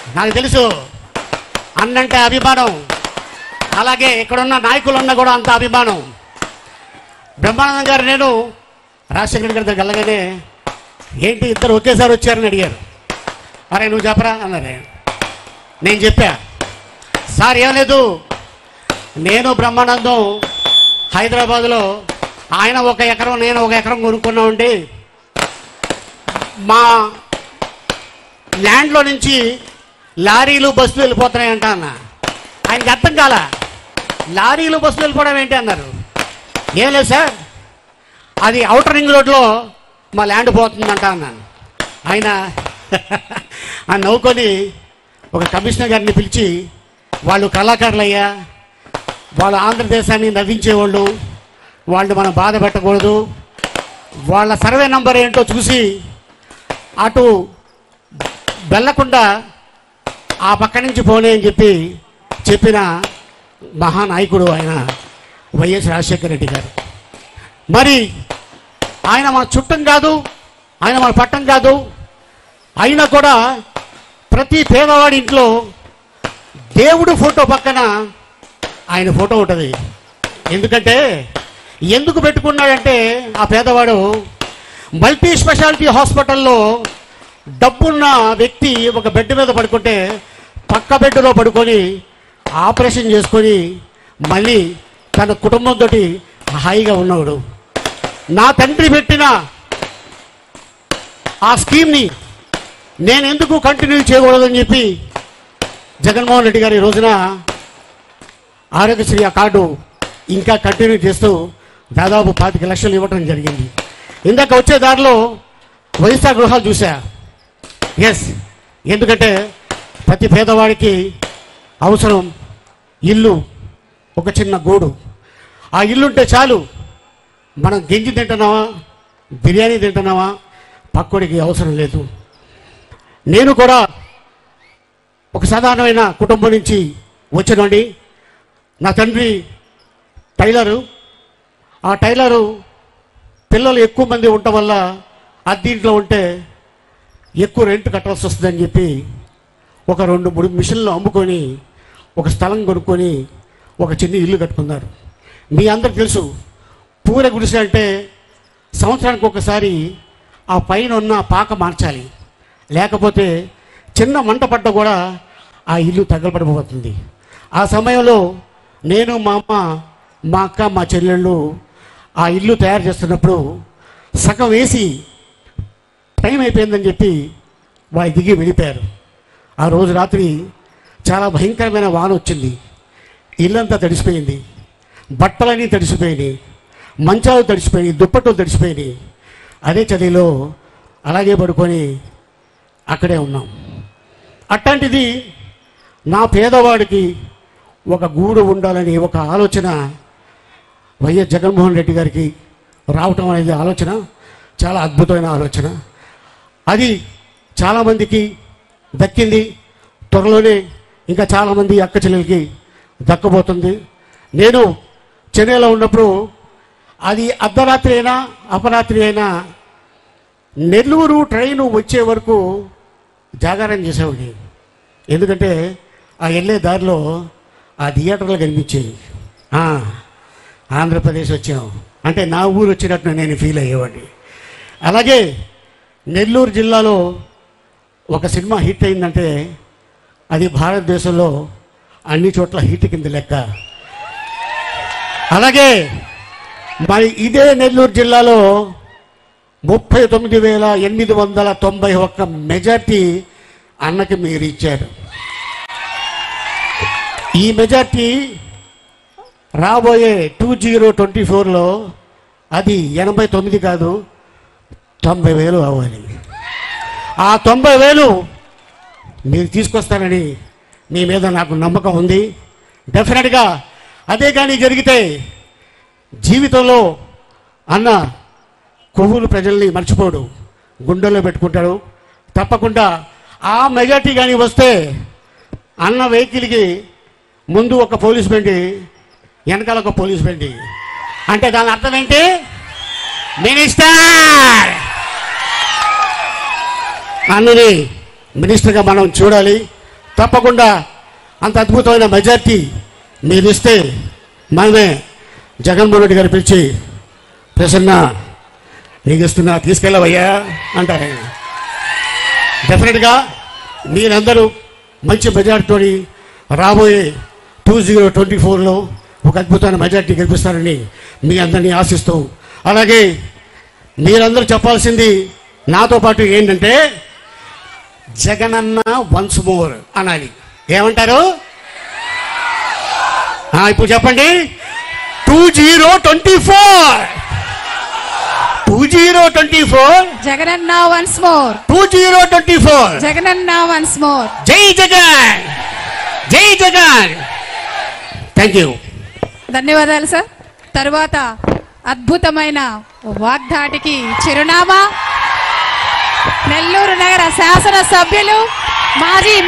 నాకు తెలుసు అన్నంటే అభిమానం అలాగే ఇక్కడున్న నాయకులున్న కూడా అంత అభిమానం బ్రహ్మానందం గారు నేను రాజశేఖర గారి దగ్గర వెళ్ళగానే ఏంటి ఇద్దరు ఒకేసారి వచ్చారని అడిగారు అరే నువ్వు చెప్పరా అన్నారు నేను చెప్పా సార్ ఏం లేదు నేను బ్రహ్మానందం హైదరాబాద్లో ఆయన ఒక ఎకరం నేను ఒక ఎకరం కొనుక్కున్నామండి మా ల్యాండ్లో నుంచి లారీలు బస్సులు వెళ్ళిపోతున్నాయంట అన్న ఆయనకి అర్థం కాల లారీలు బస్సులు వెళ్ళిపోవడం ఏంటి అన్నారు ఏం లేదు సార్ అది అవుటర్ రింగ్ రోడ్లో మా ల్యాండ్ పోతుందంట అన్నాను ఆయన ఆయన నవ్వుకొని ఒక కమిషనర్ గారిని పిలిచి వాళ్ళు కళాకారులయ్యా వాళ్ళు ఆంధ్రదేశాన్ని నవ్వించేవాళ్ళు వాళ్ళు మనం బాధ పెట్టకూడదు వాళ్ళ సర్వే నంబర్ ఏంటో చూసి అటు వెళ్ళకుండా ఆ పక్క నుంచి పోనీ అని చెప్పి చెప్పిన మహానాయకుడు ఆయన వైఎస్ రాజశేఖర రెడ్డి గారు మరి ఆయన మన చుట్టం కాదు ఆయన మన పట్టం కాదు అయినా కూడా ప్రతి పేదవాడి ఇంట్లో దేవుడు ఫోటో పక్కన ఆయన ఫోటో ఉంటుంది ఎందుకంటే ఎందుకు పెట్టుకున్నాడంటే ఆ పేదవాడు మల్టీ స్పెషాలిటీ హాస్పిటల్లో డబ్బున్న వ్యక్తి ఒక బెడ్ మీద పడుకుంటే పక్క బెడ్లో పడుకొని ఆపరేషన్ చేసుకొని మళ్ళీ తన కుటుంబంతో హాయిగా ఉన్నవాడు నా తండ్రి పెట్టిన ఆ స్కీమ్ని నేను ఎందుకు కంటిన్యూ చేయకూడదని చెప్పి జగన్మోహన్ రెడ్డి గారు ఈ రోజున ఆరోగ్యశ్రీ ఆ కార్డు ఇంకా కంటిన్యూ చేస్తూ దాదాపు పాతిక లక్షలు ఇవ్వటం జరిగింది ఇందాక వచ్చే దారిలో వైఎస్ఆర్ గృహాలు చూసా ఎస్ ఎందుకంటే ప్రతి పేదవాడికి అవసరం ఇల్లు ఒక చిన్న గూడు ఆ ఇల్లుంటే చాలు మనం గింజి తింటున్నావా బిర్యానీ తింటున్నావా పక్కోడికి అవసరం లేదు నేను కూడా ఒక సాధారణమైన కుటుంబం నుంచి వచ్చినండి నా తండ్రి టైలరు ఆ టైలరు పిల్లలు ఎక్కువ మంది ఉండటం వల్ల అద్దీంట్లో ఉంటే ఎక్కువ రెంట్ కట్టాల్సి వస్తుందని చెప్పి ఒక రెండు మూడు మిషన్లు అమ్ముకొని ఒక స్థలం కొనుక్కొని ఒక చిన్న ఇల్లు కట్టుకున్నారు మీ అందరికి తెలుసు పూర గుడిసె అంటే సంవత్సరానికి ఒకసారి ఆ పైన ఉన్న పాక మార్చాలి లేకపోతే చిన్న మంట పడ్డ కూడా ఆ ఇల్లు తగలబడిపోతుంది ఆ సమయంలో నేను మా అమ్మ మా అక్క మా చెల్లెళ్ళు ఆ ఇల్లు తయారు చేస్తున్నప్పుడు సగం వేసి టైం అయిపోయిందని చెప్పి వాళ్ళు దిగి వెళ్ళిపోయారు ఆ రోజు రాత్రి చాలా భయంకరమైన వాన వచ్చింది ఇల్లంతా తడిసిపోయింది బట్టలన్నీ తడిసిపోయినాయి మంచాలు తడిసిపోయినాయి దుప్పట్లు తడిసిపోయినాయి అదే చదిలో అలాగే పడుకొని అక్కడే ఉన్నాం అట్లాంటిది నా పేదవాడికి ఒక గూడు ఉండాలని ఒక ఆలోచన వైఎస్ జగన్మోహన్ రెడ్డి గారికి రావటం అనేది ఆలోచన చాలా అద్భుతమైన ఆలోచన అది చాలామందికి దక్కింది త్వరలోనే ఇంకా చాలామంది అక్క చెల్లెలకి దక్కబోతుంది నేను చెన్నైలో ఉన్నప్పుడు అది అర్ధరాత్రి అయినా అపరాత్రి అయినా నెల్లూరు ట్రైను వచ్చే వరకు జాగారం చేసేవాడిని ఎందుకంటే ఆ వెళ్ళే దారిలో ఆ థియేటర్లు కనిపించేవి ఆ, ఆంధ్రప్రదేశ్ వచ్చాం అంటే నా ఊరు వచ్చినట్టు నేను ఫీల్ అయ్యేవాడిని అలాగే నెల్లూరు జిల్లాలో ఒక సినిమా హిట్ అయిందంటే అది భారతదేశంలో అన్ని చోట్ల హిట్ కింద లెక్క అలాగే మరి ఇదే నెల్లూరు జిల్లాలో ముప్పై తొమ్మిది వేల ఎనిమిది వందల తొంభై ఒక్క మెజార్టీ అన్నకి మీరు ఇచ్చారు ఈ మెజార్టీ రాబోయే టూ జీరో ట్వంటీ ఫోర్లో అది ఎనభై తొమ్మిది కాదు తొంభై వేలు అవ్వాలి ఆ తొంభై వేలు మీరు తీసుకొస్తారని మీ మీద నాకు నమ్మకం ఉంది డెఫినెట్గా అదే కానీ జరిగితే జీవితంలో అన్న కొవ్వులు ప్రజల్ని మర్చిపోడు గుండెల్లో పెట్టుకుంటాడు తప్పకుండా ఆ మెజార్టీ కానీ వస్తే అన్న వెహికల్కి ముందు ఒక పోలీస్ బండి వెనకాల ఒక పోలీస్ బండి అంటే దాని అర్థం ఏంటి మినిస్టర్ అన్నది మినిస్టర్గా మనం చూడాలి తప్పకుండా అంత అద్భుతమైన మెజార్టీ మీరు ఇస్తే మనమే జగన్మోహన్ రెడ్డి గారు పిలిచి ప్రసన్న నీకు ఇస్తున్నా తీసుకెళ్ళవయ్యా అంటారు ఆయన డెఫినెట్గా మీరందరూ మంచి మెజార్టీతో రాబోయే టూ జీరో ట్వంటీ ఫోర్లో ఒక అద్భుతమైన మెజార్టీ గెలిపిస్తారని మీ అందరినీ ఆశిస్తూ అలాగే మీరందరూ చెప్పాల్సింది నాతో పాటు ఏంటంటే జగనన్న వన్స్ మోర్ అనాలి ఏమంటారు ఆ, ఇప్పుడు చెప్పండి two zero twenty four two zero twenty four Jagananna once more two zero twenty four Jagananna once more జై జగన్ జై జగన్ థ్యాంక్ యూ ధన్యవాదాలు సార్ తరువాత అద్భుతమైన వాగ్దాటికి చిరునామా నెల్లూరు నగర శాసన సభ్యులు మాజీ